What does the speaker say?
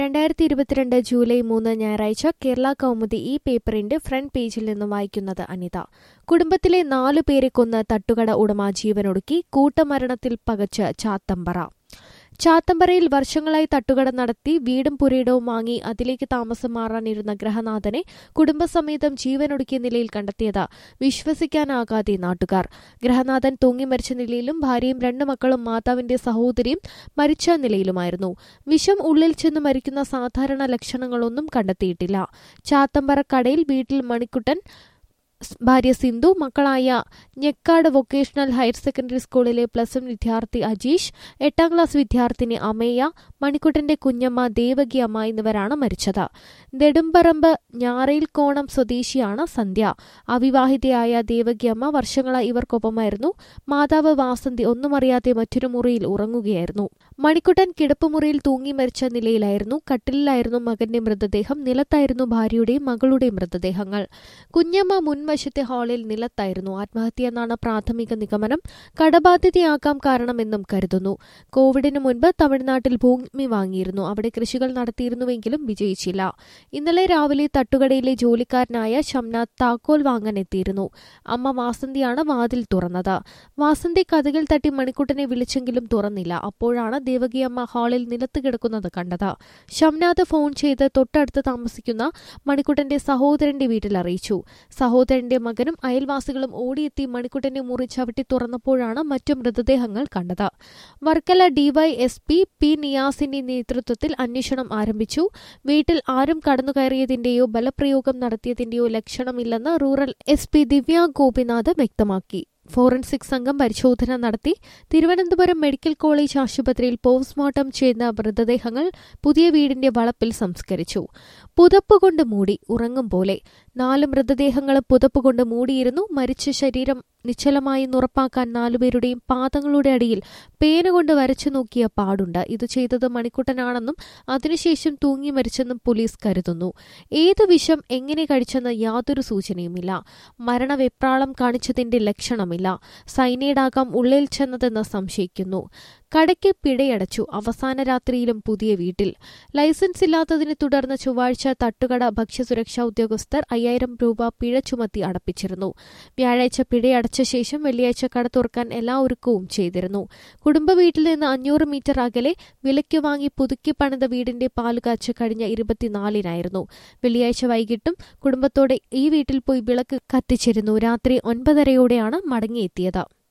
രണ്ടായിരത്തി ഇരുപത്തിരണ്ട് ജൂലൈ മൂന്ന് ഞായറാഴ്ച കേരള കൗമുദി ഈ പേപ്പറിന്റെ ഫ്രണ്ട് പേജിൽ നിന്ന് വായിക്കുന്നത് അനിത കുടുംബത്തിലെ നാലു പേരെ കൊന്ന് തട്ടുകട ഉടമ ജീവനൊടുക്കി കൂട്ടമരണത്തിൽ പകച്ച് ചാത്തമ്പറ ചാത്തമ്പറയിൽ വർഷങ്ങളായി തട്ടുകട നടത്തി വീടും പുരയിടവും വാങ്ങി അതിലേക്ക് താമസം മാറാനിരുന്ന ഗ്രഹനാഥനെ കുടുംബസമേതം ജീവനൊടുക്കിയ നിലയിൽ കണ്ടെത്തിയത് വിശ്വസിക്കാനാകാതെ നാട്ടുകാർ ഗ്രഹനാഥൻ തൂങ്ങി മരിച്ച നിലയിലും ഭാര്യയും രണ്ടു മക്കളും മാതാവിന്റെ സഹോദരിയും മരിച്ച നിലയിലുമായിരുന്നു വിഷം ഉള്ളിൽ ചെന്ന് മരിക്കുന്ന സാധാരണ ലക്ഷണങ്ങളൊന്നും കണ്ടെത്തിയിട്ടില്ല ചാത്തമ്പറ കടയിൽ വീട്ടിൽ മണിക്കുട്ടൻ ഭാര്യ സിന്ധു മക്കളായ ഞെക്കാട് വൊക്കേഷണൽ ഹയർ സെക്കൻഡറി സ്കൂളിലെ പ്ലസ് വൺ വിദ്യാർത്ഥി അജീഷ് എട്ടാം ക്ലാസ് വിദ്യാർത്ഥിനി അമേയ മണിക്കുട്ടന്റെ കുഞ്ഞമ്മ ദേവകി അമ്മ എന്നിവരാണ് മരിച്ചത് നെടുമ്പറമ്പ് ഞാറയിൽക്കോണം സ്വദേശിയാണ് സന്ധ്യ അവിവാഹിതയായ ദേവകി അമ്മ വർഷങ്ങളായി ഇവർക്കൊപ്പമായിരുന്നു മാതാവ് വാസന്തി ഒന്നും അറിയാതെ മറ്റൊരു മുറിയിൽ ഉറങ്ങുകയായിരുന്നു മണിക്കുട്ടൻ കിടപ്പുമുറിയിൽ തൂങ്ങി മരിച്ച നിലയിലായിരുന്നു കട്ടിലിലായിരുന്നു മകന്റെ മൃതദേഹം നിലത്തായിരുന്നു ഭാര്യയുടെയും മകളുടെയും മൃതദേഹങ്ങൾ കുഞ്ഞമ്മ മുൻവശത്തെ ഹാളിൽ നിലത്തായിരുന്നു ആത്മഹത്യ എന്നാണ് പ്രാഥമിക നിഗമനം കടബാധ്യതയാകാം കാരണമെന്നും കരുതുന്നു കോവിഡിന് മുൻപ് തമിഴ്നാട്ടിൽ ഭൂമി വാങ്ങിയിരുന്നു അവിടെ കൃഷികൾ നടത്തിയിരുന്നുവെങ്കിലും വിജയിച്ചില്ല ഇന്നലെ രാവിലെ തട്ടുകടയിലെ ജോലിക്കാരനായ ഷംനാഥ് താക്കോൽ വാങ്ങാൻ എത്തിയിരുന്നു അമ്മ വാസന്തിയാണ് വാതിൽ തുറന്നത് വാസന്തി കഥകൾ തട്ടി മണിക്കുട്ടനെ വിളിച്ചെങ്കിലും തുറന്നില്ല അപ്പോഴാണ് ദേവകിയമ്മ ഹാളിൽ നിലത്ത് കിടക്കുന്നത് കണ്ടത് ഷംനാഥ് ഫോൺ ചെയ്ത് തൊട്ടടുത്ത് താമസിക്കുന്ന മണിക്കുട്ടന്റെ സഹോദരന്റെ വീട്ടിൽ അറിയിച്ചു സഹോദരന്റെ മകനും അയൽവാസികളും ഓടിയെത്തി മണിക്കുട്ടന്റെ മുറി ചവിട്ടി തുറന്നപ്പോഴാണ് മറ്റു മൃതദേഹങ്ങൾ കണ്ടത് വർക്കല ഡിവൈഎസ്പി പി നിയാസിന്റെ നേതൃത്വത്തിൽ അന്വേഷണം ആരംഭിച്ചു വീട്ടിൽ ആരും കടന്നുകയറിയതിന്റെയോ ബലപ്രയോഗം നടത്തിയതിന്റെയോ ലക്ഷണമില്ലെന്ന് rural S P Divya Gopinath വ്യക്തമാക്കി ഫോറൻസിക് സംഘം പരിശോധന നടത്തി തിരുവനന്തപുരം മെഡിക്കൽ കോളേജ് ആശുപത്രിയിൽ പോസ്റ്റ്മോർട്ടം ചെയ്ത മൃതദേഹങ്ങൾ പുതിയ വീടിന്റെ വളപ്പിൽ സംസ്കരിച്ചു പുതപ്പ് കൊണ്ട് മൂടി ഉറങ്ങും പോലെ നാല് മൃതദേഹങ്ങളും പുതപ്പ് കൊണ്ട് മൂടിയിരുന്നു മരിച്ച ശരീരം നിശ്ചലമായി ഉറപ്പാക്കാൻ നാലുപേരുടെയും പാദങ്ങളുടെ അടിയിൽ പേന കൊണ്ട് വരച്ചു നോക്കിയ പാടുണ്ട് ഇത് ചെയ്തത് മണിക്കുട്ടനാണെന്നും അതിനുശേഷം തൂങ്ങി മരിച്ചെന്നും പോലീസ് കരുതുന്നു ഏത് വിഷം എങ്ങനെ കഴിച്ചെന്ന് യാതൊരു സൂചനയുമില്ല മരണവെപ്രാളം കാണിച്ചതിന്റെ ലക്ഷണമില്ല സൈനൈഡാകാം ഉള്ളിൽ ചെന്നതെന്ന് സംശയിക്കുന്നു കടയ്ക്ക് പിഴയടച്ചു അവസാന രാത്രിയിലും പുതിയ വീട്ടിൽ ലൈസൻസ് ഇല്ലാത്തതിനെ തുടർന്ന് ചൊവ്വാഴ്ച തട്ടുകട ഭക്ഷ്യസുരക്ഷാ ഉദ്യോഗസ്ഥർ അയ്യായിരം രൂപ പിഴ ചുമത്തി അടപ്പിച്ചിരുന്നു വ്യാഴാഴ്ച പിഴയടച്ച ശേഷം വെള്ളിയാഴ്ച കട തുറക്കാൻ എല്ലാ ഒരുക്കവും ചെയ്തിരുന്നു കുടുംബ വീട്ടിൽ നിന്ന് അഞ്ഞൂറ് മീറ്റർ അകലെ വിലയ്ക്ക് വാങ്ങി പുതുക്കി പണിത വീടിന്റെ പാലുകാച്ച് കഴിഞ്ഞ ഇരുപത്തിനാലിനായിരുന്നു വെള്ളിയാഴ്ച വൈകിട്ടും കുടുംബത്തോടെ ഈ വീട്ടിൽ പോയി വിളക്ക് കത്തിച്ചിരുന്നു രാത്രി ഒൻപതരയോടെയാണ് മടങ്ങിയെത്തിയത്